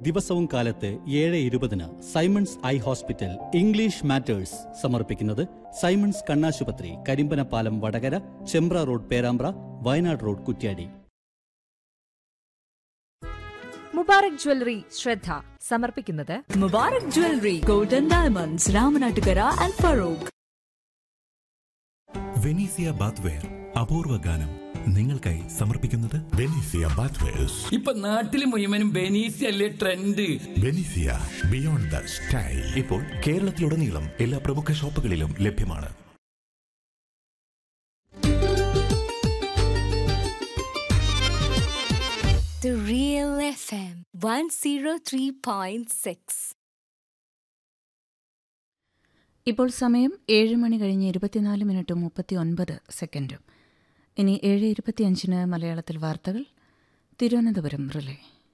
ദിവസവും കാലത്ത് ഏഴ് ഇരുപതിന് Simons eye hospital English matters സമർപ്പിക്കുന്നത് സൈമൺസ് കണ്ണാശുപത്രി Karimpanapalam Vadakara Chembra road Perambra Wayanad road Kuttiady Mubarak jewellery ശ്രദ്ധ സമർപ്പിക്കുന്നത് Mubarak Jewelry, Golden Diamonds, Ramanattukara and Farouk. Venezia bathware അപൂർവ ഗാനം നിങ്ങൾക്കായി സമർപ്പിക്കുന്നത് ബെനീസിയ ബാത്വേഴ്സ് ഇപ്പൊ നാട്ടില് മുഴുവനും ബെനീസി അല്ലേ trend Venezia beyond the style ഇപ്പോൾ കേരളത്തിലുടനീളം എല്ലാ പ്രമുഖ ഷോപ്പുകളിലും ലഭ്യമാണ് The Real FM 103.6. ഇപ്പോൾ സമയം ഏഴ് മണി കഴിഞ്ഞ് ഇരുപത്തിനാല് മിനിറ്റും മുപ്പത്തി ഒൻപത് സെക്കൻഡും ഇനി ഏഴ് ഇരുപത്തിയഞ്ചിന് മലയാളത്തിൽ വാർത്തകൾ തിരുവനന്തപുരം റിലേ